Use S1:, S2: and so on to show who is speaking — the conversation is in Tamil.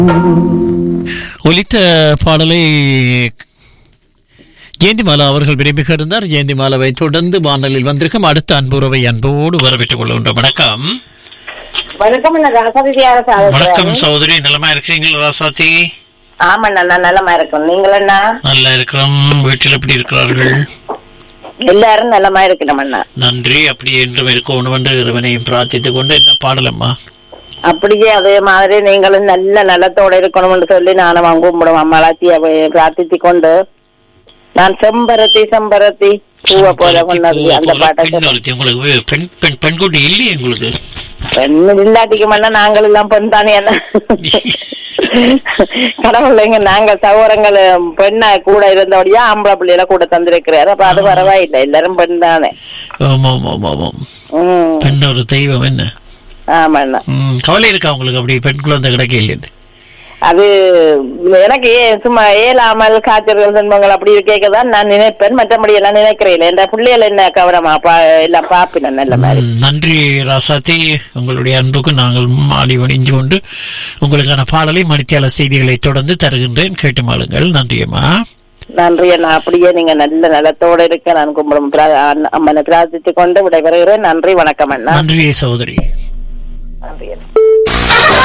S1: ஒலித்த பாடலை ஜெயந்திமாலா அவர்கள் விரும்புக இருந்தார் ஜெயந்திமாலாவை தொடர்ந்து வானலில் வந்திருக்கும் அடுத்த அன்புறவை அன்போடு வரவேற்றுக் கொள்கின்றோம் வணக்கம்
S2: வணக்கம் அண்ணா ராசாதித்யா
S1: வணக்கம் சகோதரி நலமா இருக்கிறீங்களா ராசாத்தி
S2: ஆமாண்ணா நான் நலமா இருக்கேன் நீங்கள் அண்ணா
S1: நல்லா இருக்கிறோம் வீட்டில் எப்படி இருக்கிறார்கள்
S2: எல்லாரும் நலமா இருக்கணும் அண்ணா
S1: நன்றி அப்படி என்றும் இருக்கணும் என்று இறைவனையும் பிரார்த்தித்துக் கொண்டு என்ன பாடலம்மா
S2: அப்படியே அதே மாதிரி நீங்களும் நல்ல நலத்தோட இருக்கணும்னு சொல்லி நானும் வாங்க கும்பிடுவோம் அம்மாளாத்திய பிரார்த்தித்து கொண்டு நான் செம்பருத்தி செம்பருத்தி பூவை போல கொண்டது அந்த பாட்டை
S1: பெண் ஒருத்தி. உங்களுக்கு பெண் பெண் பெண்குட்டி இல்லையே உங்களுக்கு
S2: பெண் இல்லாட்டிக்கும் அண்ணா நாங்கள் எல்லாம் பெண் தானே என்ன கடவுளைங்க நாங்க சகோதரங்கள் பெண்ணா கூட இருந்தபடியா ஆம்பளை பிள்ளைகளை கூட தந்திருக்கிறாரு அப்ப அது பரவாயில்லை எல்லாரும் பெண் தானே
S1: ஆமாம் ஆமாம் ஆமாம்
S2: உம்
S1: பெண் ஒரு தெய்வம் என்ன
S2: ஆமாண்ணா
S1: ம், கவலை இருக்கா உங்களுக்கு அப்படி பெண் குழந்தை கிடைக்க இல்லைன்னு
S2: அது எனக்கு ஏ- சும்மா ஏலாமல் காய்ச்சல்கள் துன்பங்கள் அப்படி இருக்கேதான் நான் நினைப்பேன் மற்றபடி எல்லாம் நினைக்கிறேன் என்ற பிள்ளைகள் என்ன கவனமா பா எல்லாம் பாப்பினேன் நல்ல மாதிரி
S1: ம், நன்றி ராசாத்தி உங்களுடைய அன்புக்கு நாங்கள் மாடி வணிஞ்சு கொண்டு உங்களுக்கான பாடலை மணித்தியால செய்திகளை தொடர்ந்து தருகின்றேன் கேட்டு மாளுங்கள் நன்றியம்மா
S2: நன்றி அண்ணா அப்படியே நீங்க நல்ல நலத்தோட இருக்க நான் கும்பிடும் பிரா- அண்ணா- அம்மனை பிரார்த்தித்துக் கொண்டு விடைபெறுகிறேன் நன்றி வணக்கம் அண்ணா
S1: நன்றி சகோதரி
S2: நன்றி அண்ணா